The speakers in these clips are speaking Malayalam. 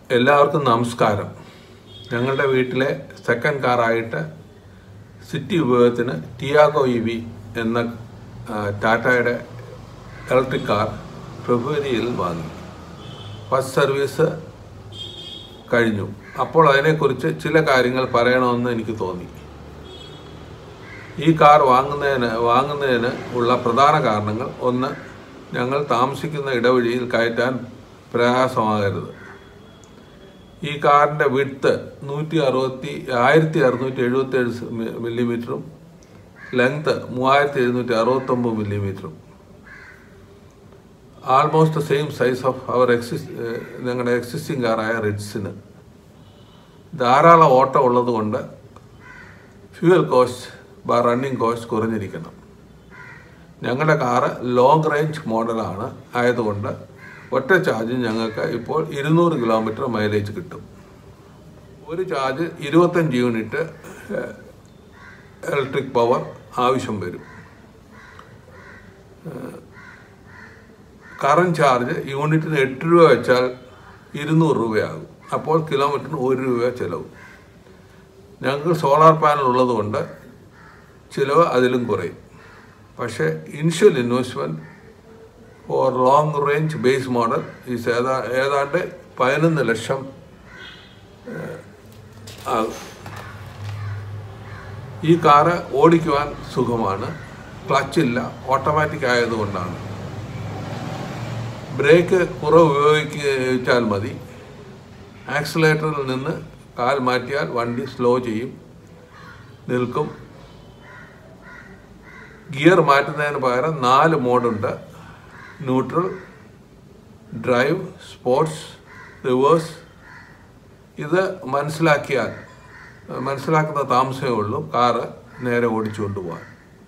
എല്ലാവർക്കും നമസ്കാരം ഞങ്ങളുടെ വീട്ടിലെ സെക്കൻഡ് കാറായിട്ട് സിറ്റി ഉപയോഗത്തിന് ടിയാഗോ ഇ വി എന്ന ആ, ടാറ്റയുടെ ഇലക്ട്രിക് കാർ ഫെബ്രുവരിയിൽ വാങ്ങി ഫസ്റ്റ് സർവീസ് കഴിഞ്ഞു അപ്പോൾ അതിനെക്കുറിച്ച് ചില കാര്യങ്ങൾ പറയണമെന്ന് എനിക്ക് തോന്നി ഈ കാർ വാങ്ങുന്നതിന് വാങ്ങുന്നതിന് ഉള്ള പ്രധാന കാരണങ്ങൾ ഒന്ന് ഞങ്ങൾ താമസിക്കുന്ന ഇടവഴിയിൽ കയറ്റാൻ പ്രയാസമാകരുത് ഈ കാറിൻ്റെ വിഡ്ത്ത് നൂറ്റി അറുപത്തി ആയിരത്തി അറുന്നൂറ്റി എഴുപത്തി ഏഴ് മില്ലിമീറ്ററും ലെങ്ത് മൂവായിരത്തി എഴുന്നൂറ്റി അറുപത്തൊമ്പത് മില്ലിമീറ്ററും almost same size of our എക്സിസ് ഞങ്ങളുടെ എക്സിസ്റ്റിംഗ് കാറായ റിഡ്സിന് ധാരാളം ഓട്ടം ഉള്ളതുകൊണ്ട് ഫ്യൂവൽ കോസ്റ്റ് ബ റണ്ണിങ് കോസ്റ്റ് കുറഞ്ഞിരിക്കണം ഞങ്ങളുടെ കാറ് ലോങ് റേഞ്ച് മോഡലാണ് ആയതുകൊണ്ട് ഒറ്റ ചാർജിൽ ഞങ്ങൾക്ക് ഇപ്പോൾ ഇരുന്നൂറ് കിലോമീറ്റർ മൈലേജ് കിട്ടും ഒരു ചാർജ് ഇരുപത്തഞ്ച് യൂണിറ്റ് ഇലക്ട്രിക് പവർ ആവശ്യം വരും കറണ്ട് ചാർജ് യൂണിറ്റിന് എട്ട് രൂപ വെച്ചാൽ ഇരുന്നൂറ് രൂപയാകും അപ്പോൾ കിലോമീറ്ററിന് ഒരു രൂപ ചിലവ് ഞങ്ങൾക്ക് സോളാർ പാനൽ ഉള്ളതുകൊണ്ട് ചിലവ് അതിലും കുറയും പക്ഷേ initial investment for long range base model is ഏതാ ഏതാണ്ട് പതിനൊന്ന് ലക്ഷം ഏഹ്, ആകും ഈ കാറ് ഓടിക്കുവാൻ സുഖമാണ് ക്ലച്ചില്ല ഓട്ടോമാറ്റിക് ആയതുകൊണ്ടാണ് ബ്രേക്ക് കുറവ് ഉപയോഗിച്ചാൽ മതി ആക്സിലേറ്ററിൽ നിന്ന് കാൽ മാറ്റിയാൽ വണ്ടി സ്ലോ ചെയ്യും നിൽക്കും ഗിയർ മാറ്റുന്നതിന് പകരം നാല് മോഡുണ്ട് ന്യൂട്രൽ ഡ്രൈവ് സ്പോർട്സ് റിവേഴ്സ് ഇത് മനസ്സിലാക്കിയാൽ മനസ്സിലാക്കുന്ന താമസമേ ഉള്ളൂ കാറ് നേരെ ഓടിച്ചു കൊണ്ടുപോകാൻ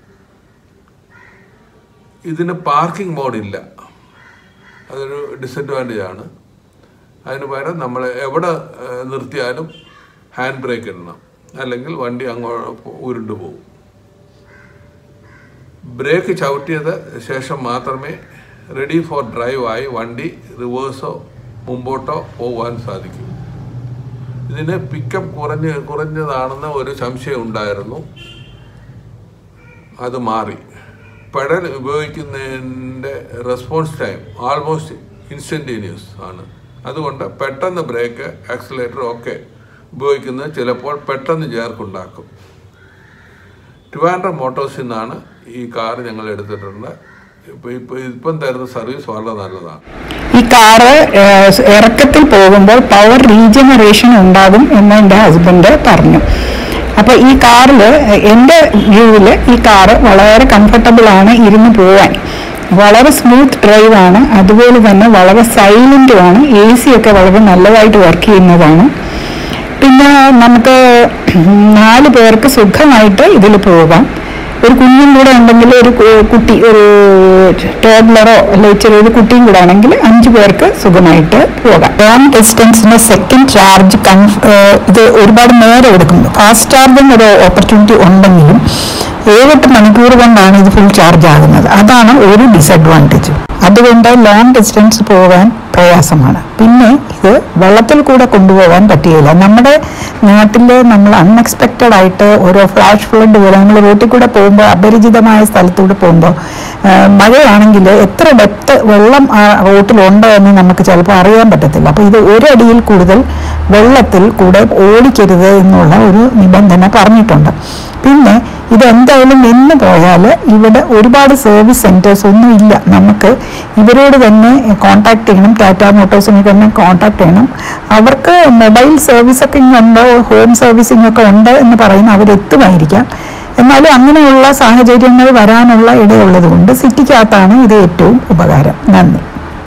ഇതിന് പാർക്കിംഗ് മോഡില്ല അതൊരു ഡിസഡ്വാൻറ്റേജ് ആണ് അതിന് പകരം നമ്മൾ എവിടെ ഏഹ്, നിർത്തിയാലും ഹാൻഡ് ബ്രേക്ക് ഇടണം അല്ലെങ്കിൽ വണ്ടി അങ്ങോട്ട് ഉരുണ്ടു പോകും ബ്രേക്ക് ചവിട്ടിയത് ശേഷം മാത്രമേ റെഡി ഫോർ ഡ്രൈവ് ആയി വണ്ടി റിവേഴ്സോ മുമ്പോട്ടോ പോകാൻ സാധിക്കൂ ഇതിന് പിക്കപ്പ് കുറഞ്ഞ് കുറഞ്ഞതാണെന്ന് ഒരു സംശയം ഉണ്ടായിരുന്നു അത് മാറി പെഡൽ ഉപയോഗിക്കുന്നതിൻ്റെ റെസ്പോൺസ് ടൈം ആൾമോസ്റ്റ് ഇൻസ്റ്റൻറ്റേനിയസ് ആണ് അതുകൊണ്ട് പെട്ടെന്ന് ബ്രേക്ക് ആക്സിലേറ്റർ ഒക്കെ ഉപയോഗിക്കുന്നത് ചിലപ്പോൾ പെട്ടെന്ന് ചേർക്കുണ്ടാക്കും ട്രിവാൻഡ്രം മോട്ടോഴ്സിൽ നിന്നാണ് ഈ കാർ ഞങ്ങൾ എടുത്തിട്ടുണ്ട് ഇപ്പോൾ ഇപ്പോൾ ഇപ്പം തരുന്ന സർവീസ് വളരെ നല്ലതാണ് ഈ കാറ് ഏഹ്, ഇറക്കത്തിൽ പോകുമ്പോൾ പവർ റീജനറേഷൻ ഉണ്ടാകും എന്ന് എൻ്റെ ഹസ്ബൻഡ് പറഞ്ഞു അപ്പോൾ ഈ കാറിൽ എൻ്റെ വ്യൂവിൽ ഈ കാറ് വളരെ കംഫർട്ടബിൾ ആണ് ഇരുന്ന് പോവാൻ വളരെ സ്മൂത്ത് ഡ്രൈവ് ആണ് അതുപോലെ തന്നെ വളരെ സൈലൻറ്റുമാണ് എ സി ഒക്കെ വളരെ നല്ലതായിട്ട് വർക്ക് ചെയ്യുന്നതാണ് പിന്നെ നമുക്ക് നാല് പേർക്ക് സുഖമായിട്ട് ഇതിൽ പോകാം ഒരു കുഞ്ഞും കൂടെ ഉണ്ടെങ്കിൽ ഒരു കു- കുട്ടി ഒരു ടോഡ്ലറോ അല്ലെങ്കിൽ ചെറിയൊരു കുട്ടിയും കൂടെ ആണെങ്കിൽ അഞ്ചു പേർക്ക് സുഖമായിട്ട് പോകാം ലോങ് ഡിസ്റ്റൻസിന് സെക്കൻഡ് ചാർജ് ഇത് ഒരുപാട് നേരം എടുക്കും ഫാസ്റ്റ് ചാർജിങ് ഒരു ഓപ്പർച്യൂണിറ്റി ഉണ്ടെങ്കിലും ഏഴെട്ട് മണിക്കൂർ കൊണ്ടാണ് ഇത് ഫുൾ ചാർജ് ആകുന്നത് അതാണ് ഒരു ഡിസഡ്വാൻറ്റേജ് അതുകൊണ്ട് ലോങ് ഡിസ്റ്റൻസ് പോകാൻ പ്രയാസമാണ് പിന്നെ ഇത് വെള്ളത്തിൽ കൂടെ കൊണ്ടുപോകാൻ പറ്റുകയില്ല നമ്മുടെ നാട്ടിൽ നമ്മൾ അൺഎക്സ്പെക്റ്റഡ് ആയിട്ട് ഓരോ ഫ്ലാഷ് ഫ്ലഡ് പോലെ നമ്മൾ റോട്ടിൽ കൂടെ പോകുമ്പോൾ അപരിചിതമായ സ്ഥലത്തൂടെ പോകുമ്പോൾ ആ, മഴയാണെങ്കിൽ എത്ര ഡെപ്ത് വെള്ളം ആ റോട്ടിലുണ്ടോ എന്ന് നമുക്ക് ചിലപ്പോൾ അറിയാൻ പറ്റത്തില്ല അപ്പോൾ ഇത് ഒരടിയിൽ കൂടുതൽ വെള്ളത്തിൽ കൂടെ ഓടിക്കരുത് എന്നുള്ള ഒരു നിബന്ധന പറഞ്ഞിട്ടുണ്ട് പിന്നെ ഇത് എന്തായാലും നിന്ന് പോയാൽ ഇവിടെ ഒരുപാട് സർവീസ് സെൻറ്റേഴ്സ് ഒന്നും ഇല്ല നമുക്ക് ഇവരോട് തന്നെ കോൺടാക്ട് ചെയ്യണം ടാറ്റ മോട്ടോഴ്സിനെ തന്നെ കോൺടാക്ട് ചെയ്യണം അവർക്ക് മൊബൈൽ സർവീസ് ഒക്കെ ഉണ്ട് ഹോം സർവീസിംഗ് ഒക്കെ ഉണ്ട് എന്ന് പറയുന്ന അവരെത്തുമായിരിക്കാം എന്നാലും അങ്ങനെയുള്ള സാഹചര്യങ്ങൾ വരാനുള്ള ഇടയുള്ളത് കൊണ്ട് സിറ്റിക്കകത്താണ് ഇത് ഏറ്റവും ഉപകാരം നന്ദി